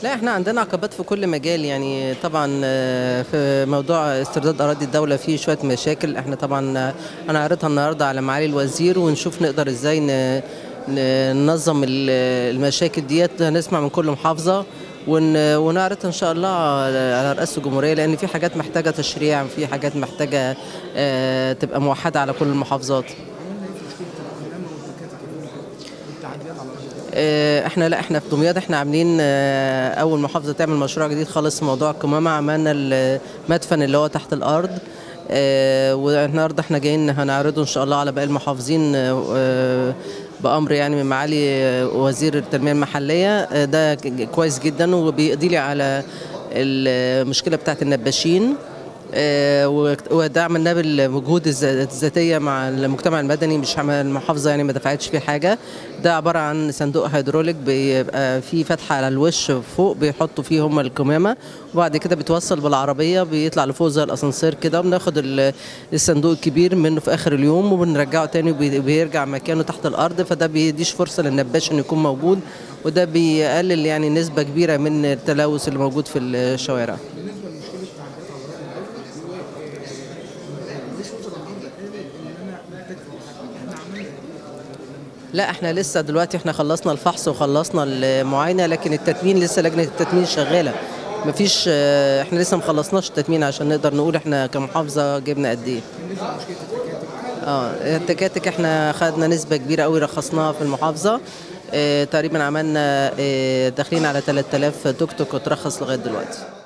لا احنا عندنا عقبات في كل مجال يعني طبعا آه، في موضوع استرداد اراضي الدوله فيه شويه مشاكل احنا طبعا آه، انا عرضها النهارده على معالي الوزير ونشوف نقدر ازاي ن- ن- ننظم ال- المشاكل ديت نسمع من كل محافظه ون- ونعرضها ان شاء الله على على رئاسه الجمهوريه لان في حاجات محتاجه تشريع في حاجات محتاجه آه، تبقى موحده على كل المحافظات آه، احنا لا احنا في دمياط احنا عاملين آه، اول محافظه تعمل مشروع جديد خالص في موضوع القمامه عملنا المدفن اللي هو تحت الارض آه، والنهارده احنا جايين هنعرضه ان شاء الله على باقي المحافظين آه، آه، بامر يعني من معالي آه، وزير التنميه المحليه آه، ده ك- كويس جدا وبيقضي لي على المشكله بتاعت النباشين آه، وت- وده عملناه بالمجهود الذ- الذاتيه مع المجتمع المدني مش عم- المحافظه يعني ما دفعتش فيه حاجه ده عباره عن صندوق هيدروليك بيبقى فيه فتحه على الوش فوق بيحطوا فيه هم الكمامه وبعد كده بيتوصل بالعربيه بيطلع لفوق زي الاسانسير كده وبناخد ال- الصندوق الكبير منه في اخر اليوم وبنرجعه تاني وبيرجع مكانه تحت الارض فده بيديش فرصه للنباش انه يكون موجود وده بيقلل يعني نسبه كبيره من التلوث اللي موجود في الشوارع بالنسبه لمشكله تعديات على الارض رئيس وزراء النهارده قال ان انا محتاج فلوس احنا عملنا لا احنا لسه دلوقتي احنا خلصنا الفحص وخلصنا المعاينه لكن التتمين لسه لجنه التتمين شغاله مفيش اه، احنا لسه مخلصناش التتمين عشان نقدر نقول احنا كمحافظه جبنا قد ايه بالنسبه لمشكله التكاتك اه التكاتك احنا خدنا نسبه كبيره قوي رخصناها في المحافظه اه تقريبا عملنا اه داخلين على 3000 توك توك وترخص لغايه دلوقتي